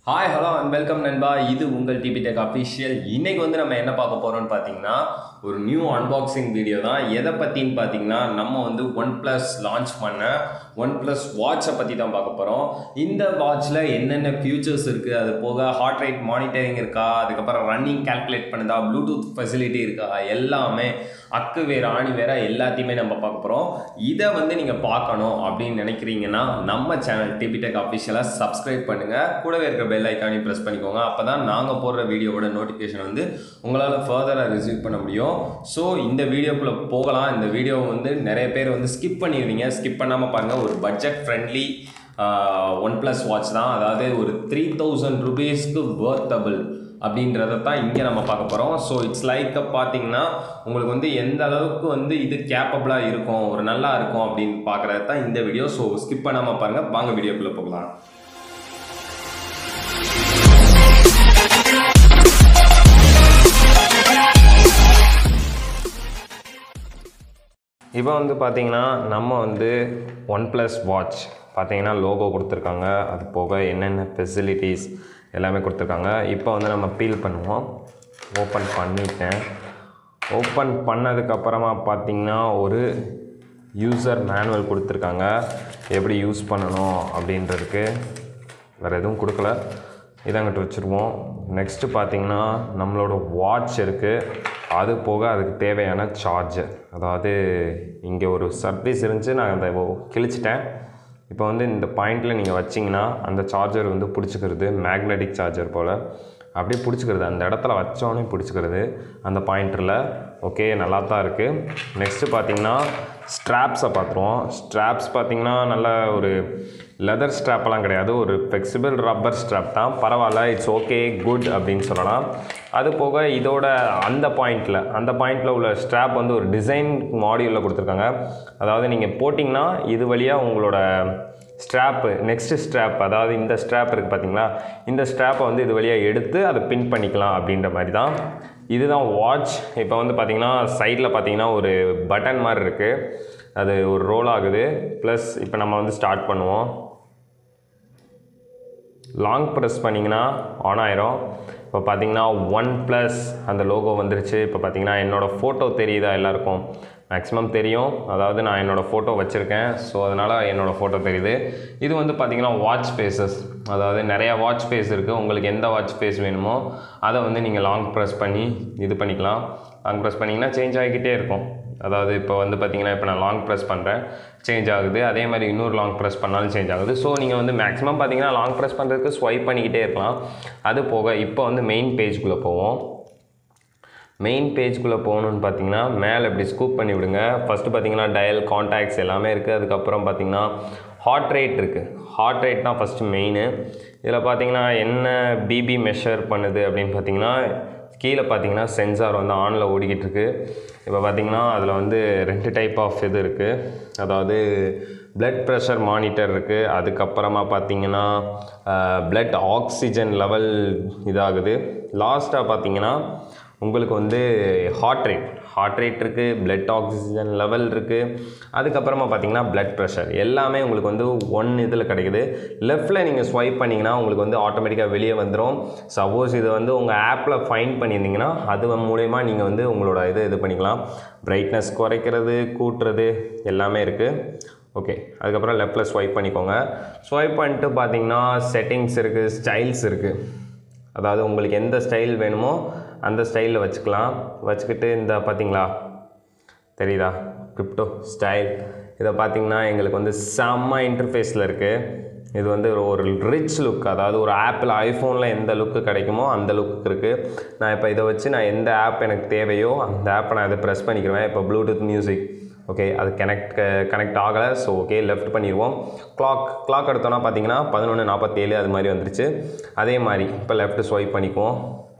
hi hello and welcome நண்பா இது உங்கள் டிபி டெக் அஃபிஷியல் இன்னைக்கு வந்து நம்ம என்ன பார்க்க போகிறோம்னு பார்த்தீங்கன்னா ஒரு நியூ அன்பாக்சிங் வீடியோ தான் எதை பற்றின்னு பார்த்தீங்கன்னா நம்ம வந்து ஒன் ப்ளஸ் லான்ச் பண்ண ஒன் ப்ளஸ் வாட்சை பற்றி தான் பார்க்க போகிறோம் இந்த வாட்சில் என்னென்ன ஃபியூச்சர்ஸ் இருக்குது அது போக ஹார்ட் ரேட் மானிட்டரிங் இருக்கா அதுக்கப்புறம் ரன்னிங் கால்குலேட் பண்ணுதா ப்ளூடூத் ஃபெசிலிட்டி இருக்கா எல்லாமே அக்கு வேறு ஆணி வேற எல்லாத்தையுமே நம்ம பார்க்க போகிறோம் இதை வந்து நீங்கள் பார்க்கணும் அப்படின்னு நினைக்கிறீங்கன்னா நம்ம சேனல் டிபிடெக் அஃபிஷியலாக சப்ஸ்கிரைப் பண்ணுங்கள் கூடவே இருக்கிற பெல் ஐக்கானையும் ப்ரெஸ் பண்ணிக்கோங்க அப்போ தான் நாங்கள் போடுற வீடியோவோட நோட்டிஃபிகேஷன் வந்து உங்களால் ஃபர்தராக ரிசீவ் பண்ண முடியும் ஸோ இந்த வீடியோக்குள்ளே போகலாம் இந்த வீடியோ வந்து நிறைய பேர் வந்து ஸ்கிப் பண்ணிடுவீங்க ஸ்கிப் பண்ணாமல் பாருங்கள் ஒரு budget friendly OnePlus watch தான் அதாவது ஒரு த்ரீ தௌசண்ட் ருபீஸ்க்கு வர்த்தபிள் அப்படின்றத தான் இங்கே நம்ம பார்க்க போகிறோம் ஸோ இட்ஸ் லைக் பார்த்தீங்கன்னா உங்களுக்கு வந்து எந்த அளவுக்கு வந்து இது கேப்பபிளாக இருக்கும் ஒரு நல்லா இருக்கும் அப்படின்னு பார்க்குறது தான் இந்த வீடியோ ஸோ ஸ்கிப் பண்ணாமல் பாருங்கள் வாங்க வீடியோக்குள்ளே போகலாம் இப்போ வந்து பார்த்தீங்கன்னா நம்ம வந்து ஒன் ப்ளஸ் வாட்ச் பார்த்தீங்கன்னா லோகோ கொடுத்துருக்காங்க அது போக என்னென்ன ஃபெசிலிட்டிஸ் எல்லாமே கொடுத்துருக்காங்க இப்போ வந்து நம்ம பீல் பண்ணுவோம் ஓப்பன் பண்ணிட்டேன் ஓப்பன் பண்ணதுக்கப்புறமா பார்த்தீங்கன்னா ஒரு யூசர் மேனுவல் கொடுத்துருக்காங்க எப்படி யூஸ் பண்ணணும் அப்படின்றதுக்கு வேறு எதுவும் கொடுக்கல இதாங்கிட்ட வச்சுருவோம் நெக்ஸ்ட்டு பார்த்தீங்கன்னா நம்மளோட வாட்ச் இருக்குது அது போக அதுக்கு தேவையான சார்ஜர் அதாவது இங்கே ஒரு சர்வீஸ் இருந்துச்சு நான் அதை கிழிச்சிட்டேன் இப்போ வந்து இந்த பாயிண்டில் நீங்கள் வச்சிங்கன்னா அந்த சார்ஜர் வந்து பிடிச்சிக்கிறது மேக்னெட்டிக் சார்ஜர் போல் அப்படியே பிடிச்சிக்கிறது அந்த இடத்துல வச்சோன்னே பிடிச்சிக்கிறது அந்த பாயிண்டரில் ஓகே நல்லா தான் இருக்குது நெக்ஸ்ட்டு பார்த்தீங்கன்னா ஸ்ட்ராப்ஸை பார்த்துருவோம் ஸ்ட்ராப்ஸ் பார்த்தீங்கன்னா நல்ல ஒரு லெதர் ஸ்ட்ராப்லாம் கிடையாது ஒரு ஃப்ளெக்சிபிள் ரப்பர் ஸ்ட்ராப் தான் பரவாயில்ல இட்ஸ் ஓகே குட் அப்படின்னு சொல்லலாம் அது போக இதோட அந்த பாயிண்டில் அந்த பாயிண்டில் உள்ள ஸ்ட்ராப் வந்து ஒரு டிசைன் மாடியூலில் கொடுத்துருக்காங்க அதாவது நீங்கள் போட்டிங்கன்னா இது வழியாக உங்களோட ஸ்ட்ராப்பு நெக்ஸ்ட்டு ஸ்ட்ராப் அதாவது இந்த ஸ்ட்ராப் இருக்குது பார்த்தீங்களா இந்த ஸ்ட்ராப்பை வந்து இது வழியாக எடுத்து அதை பின் பண்ணிக்கலாம் அப்படின்ற மாதிரி தான் இதுதான் வாட்ச் இப்போ வந்து பார்த்தீங்கன்னா சைடில் பார்த்தீங்கன்னா ஒரு பட்டன் மாதிரி இருக்குது அது ஒரு ரோல் ஆகுது ப்ளஸ் இப்போ நம்ம வந்து ஸ்டார்ட் பண்ணுவோம் லாங் ப்ரெஸ் பண்ணிங்கன்னா ஆன் ஆயிரும் இப்போ பார்த்தீங்கன்னா ஒன் ப்ளஸ் அந்த லோகோ வந்துருச்சு இப்போ பார்த்தீங்கன்னா என்னோடய ஃபோட்டோ தெரியுதா எல்லாருக்கும் மேக்ஸிமம் தெரியும் அதாவது நான் என்னோடய ஃபோட்டோ வச்சுருக்கேன் ஸோ அதனால் என்னோடய ஃபோட்டோ தெரியுது இது வந்து பார்த்திங்கன்னா வாட்ச் ஃபேஸஸ் அதாவது நிறையா வாட்ச் ஃபேஸ் இருக்குது உங்களுக்கு எந்த வாட்ச் ஃபேஸ் வேணுமோ அதை வந்து நீங்கள் லாங் ப்ரெஸ் பண்ணி இது பண்ணிக்கலாம் லாங் ப்ரெஸ் பண்ணிங்கன்னா சேஞ்ச் ஆகிக்கிட்டே இருக்கும் அதாவது இப்போ வந்து பார்த்திங்கன்னா இப்போ நான் லாங் ப்ரெஸ் பண்ணுறேன் சேஞ்ச் ஆகுது அதே மாதிரி இன்னொரு லாங் ப்ரெஸ் பண்ணாலும் சேஞ்ச் ஆகுது ஸோ நீங்கள் வந்து மேக்ஸிமம் பார்த்தீங்கன்னா லாங் ப்ரெஸ் பண்ணுறதுக்கு ஸ்வைப் பண்ணிக்கிட்டே இருக்கலாம் அது போக இப்போ வந்து மெயின் பேஜ்குள்ளே போவோம் மெயின் பேஜ்குள்ளே போகணுன்னு பார்த்தீங்கன்னா மேலே இப்படி ஸ்கூப் பண்ணி விடுங்க ஃபஸ்ட்டு பார்த்தீங்கன்னா டயல் காண்டாக்ட்ஸ் எல்லாமே இருக்குது அதுக்கப்புறம் பார்த்தீங்கன்னா ஹார்ட் ரேட் இருக்குது ஹார்ட் ரேட் தான் ஃபஸ்ட்டு மெயின் இதில் பார்த்தீங்கன்னா என்ன பிபி மெஷர் பண்ணுது அப்படின்னு பார்த்தீங்கன்னா கீழே பார்த்தீங்கன்னா சென்சார் வந்து ஆனில் ஓடிக்கிட்டு இருக்கு இப்போ பார்த்தீங்கன்னா அதில் வந்து ரெண்டு டைப் ஆஃப் இது இருக்குது அதாவது பிளட் ப்ரெஷர் மானிட்டர் இருக்குது அதுக்கப்புறமா பார்த்தீங்கன்னா பிளட் ஆக்சிஜன் லெவல் இதாகுது லாஸ்ட்டாக பார்த்தீங்கன்னா உங்களுக்கு வந்து ஹார்ட் ரேட் ஹார்ட் ரேட் இருக்குது பிளட் ஆக்சிஜன் லெவல் இருக்குது அதுக்கப்புறமா பார்த்தீங்கன்னா பிளட் ப்ரெஷர் எல்லாமே உங்களுக்கு வந்து ஒன் இதில் கிடைக்குது லெஃப்ட்டில் நீங்கள் ஸ்வைப் பண்ணிங்கன்னா உங்களுக்கு வந்து ஆட்டோமேட்டிக்காக வெளியே வந்துடும் சப்போஸ் இது வந்து உங்கள் ஆப்பில் ஃபைன் பண்ணியிருந்தீங்கன்னா அது மூலயமா நீங்கள் வந்து உங்களோட இது இது பண்ணிக்கலாம் பிரைட்னஸ் குறைக்கிறது கூட்டுறது எல்லாமே இருக்குது ஓகே அதுக்கப்புறம் லெஃப்ட்டில் ஸ்வைப் பண்ணிக்கோங்க ஸ்வைப் பண்ணிட்டு பார்த்தீங்கன்னா செட்டிங்ஸ் இருக்குது ஸ்டைல்ஸ் இருக்குது அதாவது உங்களுக்கு எந்த ஸ்டைல் வேணுமோ அந்த ஸ்டைலில் வச்சுக்கலாம் வச்சுக்கிட்டு இந்த பார்த்தீங்களா தெரியுதா கிரிப்டோ ஸ்டைல் இதை பார்த்தீங்கன்னா எங்களுக்கு வந்து செம்ம இன்டர்ஃபேஸில் இருக்குது இது வந்து ஒரு ரிச் லுக் அதாவது ஒரு ஆப்பிள் ஐஃபோனில் எந்த லுக்கு கிடைக்குமோ அந்த லுக்கு இருக்குது நான் இப்போ இதை வச்சு நான் எந்த ஆப் எனக்கு தேவையோ அந்த ஆப்பை நான் இதை ப்ரெஸ் பண்ணிக்கிறேன் இப்போ ப்ளூடூத் மியூசிக் ஓகே அது கனெக்ட் கனெக்ட் ஆகலை ஸோ ஓகே லெஃப்ட் பண்ணிடுவோம் கிளாக் கிளாக் எடுத்தோன்னா பார்த்தீங்கன்னா பதினொன்று நாற்பத்தேழு அது மாதிரி வந்துருச்சு அதே மாதிரி இப்போ லெஃப்ட் ஸ்வைப் பண்ணிக்குவோம்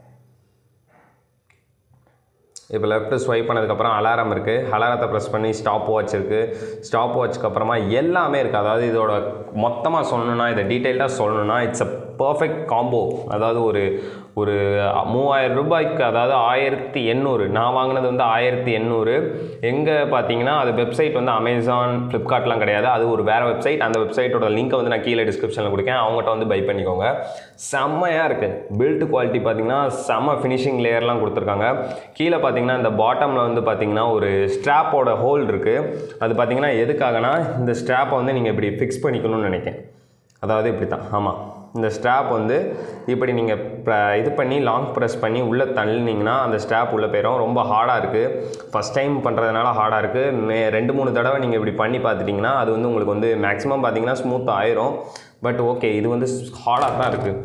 இப்போ லெஃப்ட்டு ஸ்வைப் பண்ணதுக்கப்புறம் அலாரம் இருக்குது அலாரத்தை ப்ரெஸ் பண்ணி ஸ்டாப் வாட்ச் இருக்குது ஸ்டாப் வாட்ச்க்கு அப்புறமா எல்லாமே இருக்குது அதாவது இதோட மொத்தமாக சொல்லணுன்னா இதை டீட்டெயில்டாக சொல்லணுன்னா இட்ஸ் அ பர்ஃபெக்ட் காம்போ அதாவது ஒரு ஒரு மூவாயிரம் ரூபாய்க்கு அதாவது ஆயிரத்தி எண்ணூறு நான் வாங்கினது வந்து ஆயிரத்தி எண்ணூறு எங்கே பார்த்தீங்கன்னா அது வெப்சைட் வந்து அமேசான் ஃப்ளிப்கார்ட்லாம் கிடையாது அது ஒரு வேறு வெப்சைட் அந்த வெப்சைட்டோட லிங்க்கை வந்து நான் கீழே டிஸ்கிரிப்ஷனில் கொடுக்கேன் அவங்ககிட்ட வந்து பை பண்ணிக்கோங்க செம்மையாக இருக்குது பில்ட் குவாலிட்டி பார்த்தீங்கன்னா செம்ம ஃபினிஷிங் லேயர்லாம் கொடுத்துருக்காங்க கீழே பார்த்தீங்கன்னா இந்த பாட்டமில் வந்து பார்த்தீங்கன்னா ஒரு ஸ்ட்ராப்போட ஹோல் இருக்குது அது பார்த்தீங்கன்னா எதுக்காகனா இந்த ஸ்ட்ராப்பை வந்து நீங்கள் இப்படி ஃபிக்ஸ் பண்ணிக்கணும்னு நினைக்கிறேன் அதாவது இப்படி தான் ஆமாம் இந்த ஸ்ட்ராப் வந்து இப்படி நீங்கள் இது பண்ணி லாங் ப்ரெஸ் பண்ணி உள்ளே தள்ளினீங்கன்னா அந்த ஸ்ட்ராப் உள்ளே போயிடும் ரொம்ப ஹார்டாக இருக்குது ஃபஸ்ட் டைம் பண்ணுறதுனால ஹார்டாக இருக்குது மே ரெண்டு மூணு தடவை நீங்கள் இப்படி பண்ணி பார்த்துட்டிங்கன்னா அது வந்து உங்களுக்கு வந்து மேக்ஸிமம் பார்த்தீங்கன்னா ஸ்மூத் ஆயிரும் பட் ஓகே இது வந்து ஹார்டாக தான் இருக்குது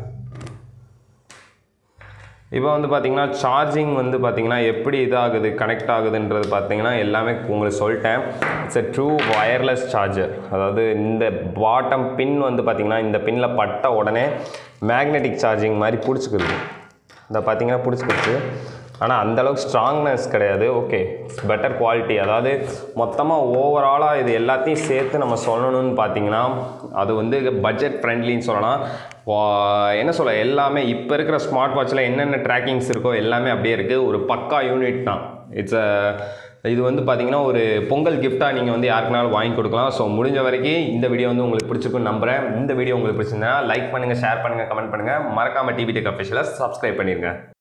இப்போ வந்து பார்த்தீங்கன்னா சார்ஜிங் வந்து பார்த்தீங்கன்னா எப்படி இதாகுது கனெக்ட் ஆகுதுன்றது பார்த்தீங்கன்னா எல்லாமே உங்களுக்கு சொல்லிட்டேன் it's a true wireless charger அதாவது இந்த பாட்டம் பின் வந்து பார்த்தீங்கன்னா இந்த பின்னில் பட்ட உடனே மேக்னெட்டிக் சார்ஜிங் மாதிரி பிடிச்சிக்கிறது இந்த பார்த்தீங்கன்னா பிடிச்சிக்கிச்சு ஆனால் அந்தளவுக்கு ஸ்ட்ராங்னஸ் கிடையாது ஓகே பெட்டர் குவாலிட்டி அதாவது மொத்தமாக ஓவராலாக இது எல்லாத்தையும் சேர்த்து நம்ம சொல்லணும்னு பார்த்தீங்கன்னா அது வந்து பட்ஜெட் ஃப்ரெண்ட்லின்னு சொல்லலாம் வா- என்ன சொல்ல எல்லாமே இப்போ இருக்கிற ஸ்மார்ட் வாட்சில் என்னென்ன ட்ராக்கிங்ஸ் இருக்கோ எல்லாமே அப்படியே இருக்குது ஒரு பக்கா யூனிட் தான் இட்ஸ் இது வந்து பார்த்தீங்கன்னா ஒரு பொங்கல் கிஃப்ட்டாக நீங்கள் வந்து யாருக்குனாலும் வாங்கி கொடுக்கலாம் ஸோ முடிஞ்ச வரைக்கும் இந்த வீடியோ வந்து உங்களுக்கு பிடிச்சிருக்குன்னு நம்புகிறேன் இந்த வீடியோ உங்களுக்கு பிடிச்சிருந்தா லைக் பண்ணுங்கள் ஷேர் பண்ணுங்கள் கமெண்ட் பண்ணுங்கள் மறக்காமல் டிவி டெக் அஃபிஷியலை சப்ஸ்கிரைப் பண்ணிடுங்க